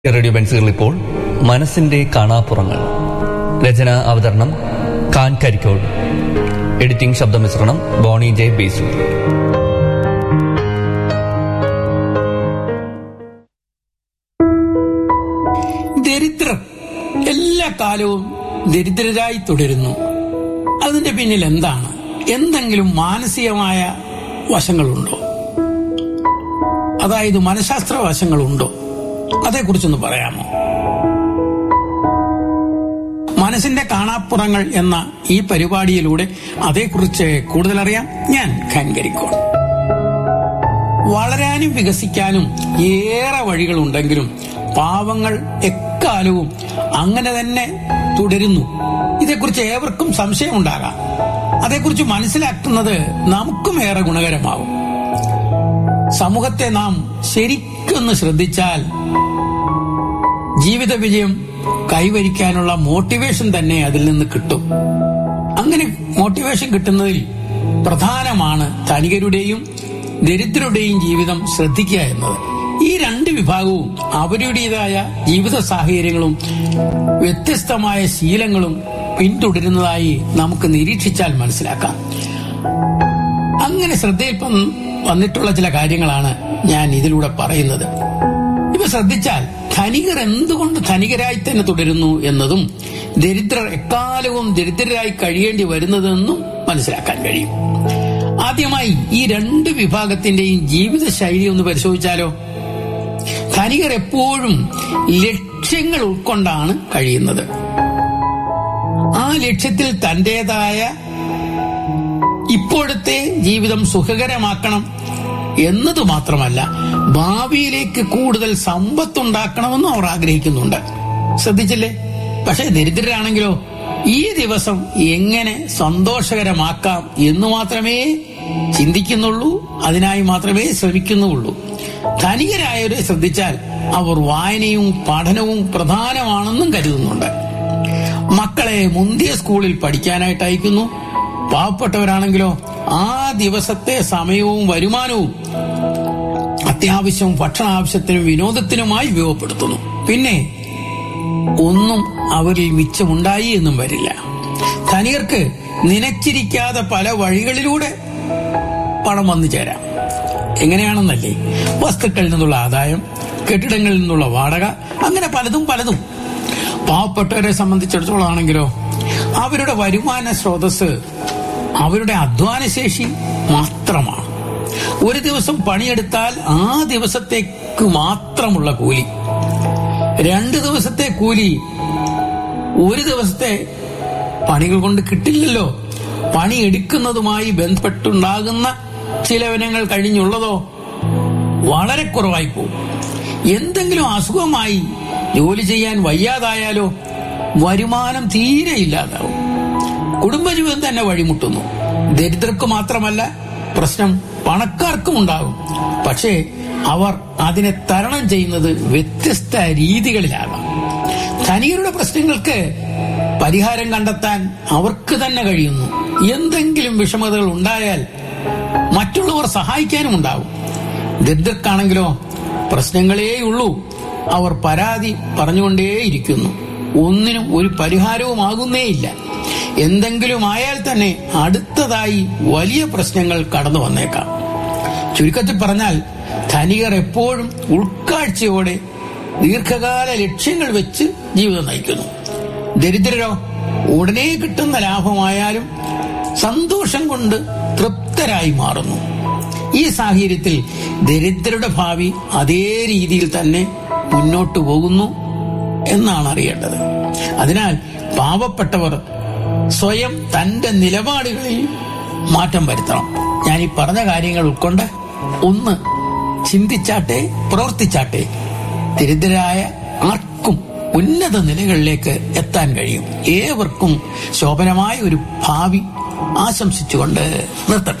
radio ബെൻസുകൾ ഇപ്പോൾ മനസ്സിന്റെ കാണാപ്പുറങ്ങൾ രചന അവതരണം കാൻ കരിക്കോട് എഡിറ്റിംഗ് ശബ്ദമിശ്രണം ബോണി ജെ ബേസു ദരിദ്രർ എല്ലാ കാലവും ദരിദ്രരായി തുടരുന്നു അതിന്റെ പിന്നിൽ എന്താണ് എന്തെങ്കിലും മാനസികമായ വശങ്ങളുണ്ടോ അതായത് മനഃശാസ്ത്ര വശങ്ങളുണ്ടോ അതേക്കുറിച്ചൊന്ന് പറയാമോ മനസ്സിന്റെ കാണാപ്പുറങ്ങൾ എന്ന ഈ പരിപാടിയിലൂടെ അതേക്കുറിച്ച് കൂടുതൽ അറിയാം ഞാൻ ഖാൻകരിക്കോൺ വളരാനും വികസിക്കാനും ഏറെ വഴികളുണ്ടെങ്കിലും പാവങ്ങൾ എക്കാലവും അങ്ങനെ തന്നെ തുടരുന്നു ഇതേക്കുറിച്ച് ഏവർക്കും സംശയമുണ്ടാകാം അതേക്കുറിച്ച് മനസ്സിലാക്കുന്നത് നമുക്കും ഏറെ ഗുണകരമാവും സമൂഹത്തെ നാം ശരിക്കൊന്ന് ശ്രദ്ധിച്ചാൽ ജീവിത വിജയം കൈവരിക്കാനുള്ള മോട്ടിവേഷൻ തന്നെ അതിൽ നിന്ന് കിട്ടും അങ്ങനെ മോട്ടിവേഷൻ കിട്ടുന്നതിൽ പ്രധാനമാണ് ധനികരുടെയും ദരിദ്രരുടെയും ജീവിതം ശ്രദ്ധിക്കുക എന്നത് ഈ രണ്ട് വിഭാഗവും അവരുടേതായ ജീവിത സാഹചര്യങ്ങളും വ്യത്യസ്തമായ ശീലങ്ങളും പിന്തുടരുന്നതായി നമുക്ക് നിരീക്ഷിച്ചാൽ മനസ്സിലാക്കാം അങ്ങനെ ശ്രദ്ധയിൽ വന്ന് വന്നിട്ടുള്ള ചില കാര്യങ്ങളാണ് ഞാൻ ഇതിലൂടെ പറയുന്നത് ഇവ ശ്രദ്ധിച്ചാൽ ധനികർ എന്തുകൊണ്ട് ധനികരായി തന്നെ തുടരുന്നു എന്നതും ദരിദ്രർ എക്കാലവും ദരിദ്രരായി കഴിയേണ്ടി വരുന്നതെന്നും മനസ്സിലാക്കാൻ കഴിയും ആദ്യമായി ഈ രണ്ട് വിഭാഗത്തിന്റെയും ജീവിത ശൈലി ഒന്ന് പരിശോധിച്ചാലോ ധനികർ എപ്പോഴും ലക്ഷ്യങ്ങൾ ഉൾക്കൊണ്ടാണ് കഴിയുന്നത് ആ ലക്ഷ്യത്തിൽ തന്റേതായ ഇപ്പോഴത്തെ ജീവിതം സുഖകരമാക്കണം എന്നത് മാത്രമല്ല ഭാവിയിലേക്ക് കൂടുതൽ സമ്പത്തുണ്ടാക്കണമെന്നും അവർ ആഗ്രഹിക്കുന്നുണ്ട് ശ്രദ്ധിച്ചില്ലേ പക്ഷെ ദരിദ്രരാണെങ്കിലോ ഈ ദിവസം എങ്ങനെ സന്തോഷകരമാക്കാം എന്ന് മാത്രമേ ചിന്തിക്കുന്നുള്ളൂ അതിനായി മാത്രമേ ശ്രമിക്കുന്നുള്ളൂ ധനികരായവരെ ശ്രദ്ധിച്ചാൽ അവർ വായനയും പഠനവും പ്രധാനമാണെന്നും കരുതുന്നുണ്ട് മക്കളെ മുന്തിയ സ്കൂളിൽ പഠിക്കാനായിട്ട് അയക്കുന്നു പാവപ്പെട്ടവരാണെങ്കിലോ ആ ദിവസത്തെ സമയവും വരുമാനവും അത്യാവശ്യം ഭക്ഷണ ആവശ്യത്തിനും വിനോദത്തിനുമായി ഉപയോഗപ്പെടുത്തുന്നു പിന്നെ ഒന്നും അവരിൽ മിച്ചമുണ്ടായി എന്നും വരില്ല ധനികർക്ക് നനച്ചിരിക്കാതെ പല വഴികളിലൂടെ പണം വന്നു ചേരാം എങ്ങനെയാണെന്നല്ലേ വസ്തുക്കളിൽ നിന്നുള്ള ആദായം കെട്ടിടങ്ങളിൽ നിന്നുള്ള വാടക അങ്ങനെ പലതും പലതും പാവപ്പെട്ടവരെ സംബന്ധിച്ചിടത്തോളം ആണെങ്കിലോ അവരുടെ വരുമാന സ്രോതസ് അവരുടെ അധ്വാനശേഷി മാത്രമാണ് ഒരു ദിവസം പണിയെടുത്താൽ ആ ദിവസത്തേക്ക് മാത്രമുള്ള കൂലി രണ്ട് ദിവസത്തെ കൂലി ഒരു ദിവസത്തെ പണികൾ കൊണ്ട് കിട്ടില്ലല്ലോ പണി എടുക്കുന്നതുമായി ബന്ധപ്പെട്ടുണ്ടാകുന്ന ചിലവനങ്ങൾ കഴിഞ്ഞുള്ളതോ വളരെ കുറവായി പോകും എന്തെങ്കിലും അസുഖമായി ജോലി ചെയ്യാൻ വയ്യാതായാലോ വരുമാനം തീരെ ഇല്ലാതാവും കുടുംബജീവിതം തന്നെ വഴിമുട്ടുന്നു ദരിദ്രർക്ക് മാത്രമല്ല പ്രശ്നം പണക്കാർക്കും ഉണ്ടാകും പക്ഷേ അവർ അതിനെ തരണം ചെയ്യുന്നത് വ്യത്യസ്ത രീതികളിലാകാം ധനികരുടെ പ്രശ്നങ്ങൾക്ക് പരിഹാരം കണ്ടെത്താൻ അവർക്ക് തന്നെ കഴിയുന്നു എന്തെങ്കിലും വിഷമതകൾ ഉണ്ടായാൽ മറ്റുള്ളവർ സഹായിക്കാനും ഉണ്ടാവും ദരിദ്രർക്കാണെങ്കിലോ പ്രശ്നങ്ങളേയുള്ളൂ അവർ പരാതി പറഞ്ഞുകൊണ്ടേയിരിക്കുന്നു ഒന്നിനും ഒരു പരിഹാരവുമാകുന്നേയില്ല എന്തെങ്കിലും ആയാൽ തന്നെ അടുത്തതായി വലിയ പ്രശ്നങ്ങൾ കടന്നു വന്നേക്കാം ചുരുക്കത്തിൽ പറഞ്ഞാൽ ധനികർ എപ്പോഴും ഉൾക്കാഴ്ചയോടെ ദീർഘകാല ലക്ഷ്യങ്ങൾ വെച്ച് ജീവിതം നയിക്കുന്നു ദരിദ്രരോ ഉടനെ കിട്ടുന്ന ലാഭമായാലും സന്തോഷം കൊണ്ട് തൃപ്തരായി മാറുന്നു ഈ സാഹചര്യത്തിൽ ദരിദ്രരുടെ ഭാവി അതേ രീതിയിൽ തന്നെ മുന്നോട്ടു പോകുന്നു എന്നാണ് അറിയേണ്ടത് അതിനാൽ പാവപ്പെട്ടവർ സ്വയം തന്റെ നിലപാടുകളിൽ മാറ്റം വരുത്തണം ഞാൻ ഈ പറഞ്ഞ കാര്യങ്ങൾ ഉൾക്കൊണ്ട് ഒന്ന് ചിന്തിച്ചാട്ടെ പ്രവർത്തിച്ചാട്ടെ ദരിദ്രരായ ആർക്കും ഉന്നത നിലകളിലേക്ക് എത്താൻ കഴിയും ഏവർക്കും ശോഭനമായ ഒരു ഭാവി ആശംസിച്ചുകൊണ്ട് നിർത്തട്ടെ